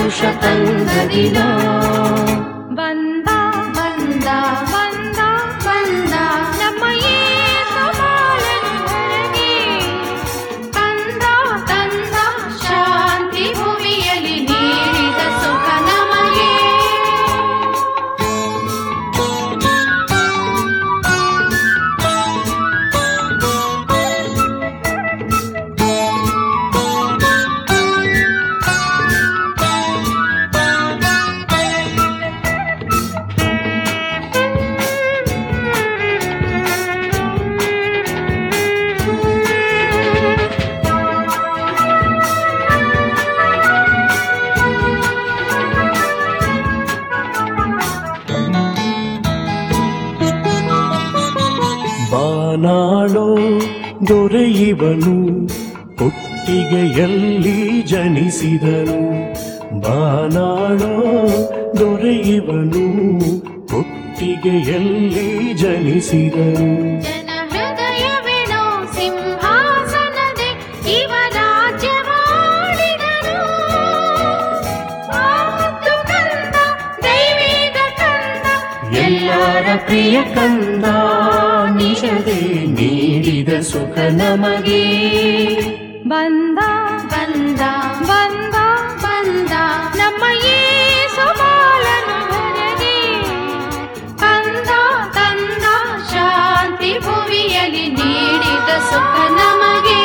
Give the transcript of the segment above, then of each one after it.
ಹರುಷ ತಂದ ದಿನ ಬಂದ ಬಂದ ಬಂದ ಬಂದ ನಮ್ಮ ಯೇಸು ಬಾಳನು ಹೊರಗೆ ತಂದ ತಂದ ಶಾಂತಿ ಭುವಿಯಲ್ಲಿ ನೀಡಿದ ಸುಖ ನಮಗೆ ಬಾನಾಳೋ ದೊರೆಯುವನು ಕೊಟ್ಟಿಗೆಯಲ್ಲಿ ಜನಿಸಿದನು ಬಾನಾಳೋ ದೊರೆಯುವನು ಕೊಟ್ಟಿಗೆಯಲ್ಲಿ ಜನಿಸಿದನು ಜನ ಹೃದಯವೇನೋ ಸಿಂಹಾಸನದೆ ಇವ ರಾಜ್ಯವಾಡಿದನು ಆತು ಕಂದ ದೈವಿಕ ಕಂದ ಎಲ್ಲರ ಪ್ರಿಯ ಕಂದ ನಿಜದೆ ನೀಡಿದ ಸುಖ ನಮಗೆ ಬಂದ ಬಂದ ಬಂದ ಬಂದ ನಮ್ಮ ಯೇಸು ಬಾಳನು ಹೊರಗೆ ಕಂದ ತಂದ ಶಾಂತಿ ಭುವಿಯಲ್ಲಿ ನೀಡಿದ ಸುಖ ನಮಗೆ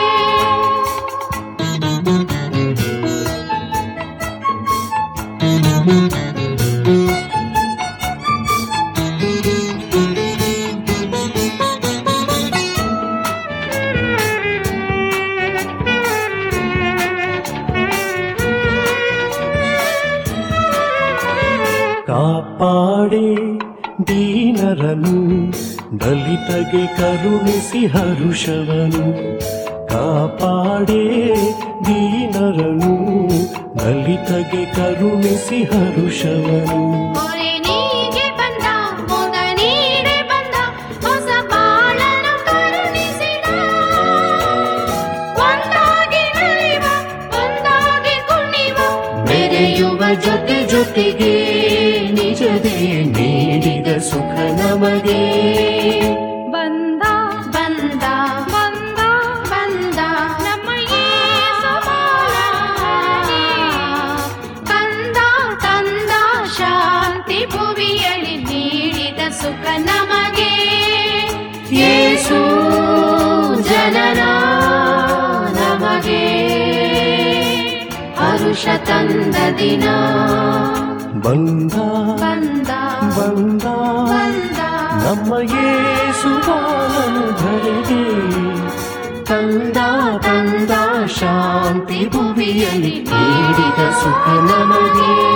ಕಾಪಾಡೆ ದೀನರನು ದಲಿತಗೆ ಕರುಣಿಸಿ ಹರುಷವನು ಕಾಪಾಡೆ ದೀನರನು ದಲಿತಗೆ ಕರುಣಿಸಿ ಹರುಷವನು ಮೊರೆನೀಗೆ ಬಂದ ಮೊಗ ನೀಡೆ ಬಂದ ಹೊಸ ಬಾಳನು ಕರುಣಿಸಿದ ಒಂದಾಗಿ ನಲಿವ ಒಂದಾಗಿ ಕುಣಿವ ಮೆರೆಯುವ ಜೊತೆ ಜೊತೆಗೆ ನಿಜದೇ ನೀಡಿದ ಸುಖ ನಮಗೆ ಬಂದ ಬಂದ ಬಂದ ಬಂದ ನಮ್ಮ ಯೇಸು ಬಾಳನೆ. ಕಂದ ತಂದ ಶಾಂತಿ ಭುವಿಯಲ್ಲಿ ನೀಡಿದ ಸುಖ ನಮಗೆ ಯೇಸು ಜನರ ನಮಗೆ ಹರುಷ ತಂದ ದಿನ ಬಂದ ಬಂದ ಬಂದ ಬಂದ ನಮ್ಮ ಯೇಸು ಬಾಳನು ಧರೆಗೆ ತಂದ ತಂದ ಶಾಂತಿ ಭುವಿಯಲ್ಲಿ ನೀಡಿದ ಸುಖ ನಮಗೆ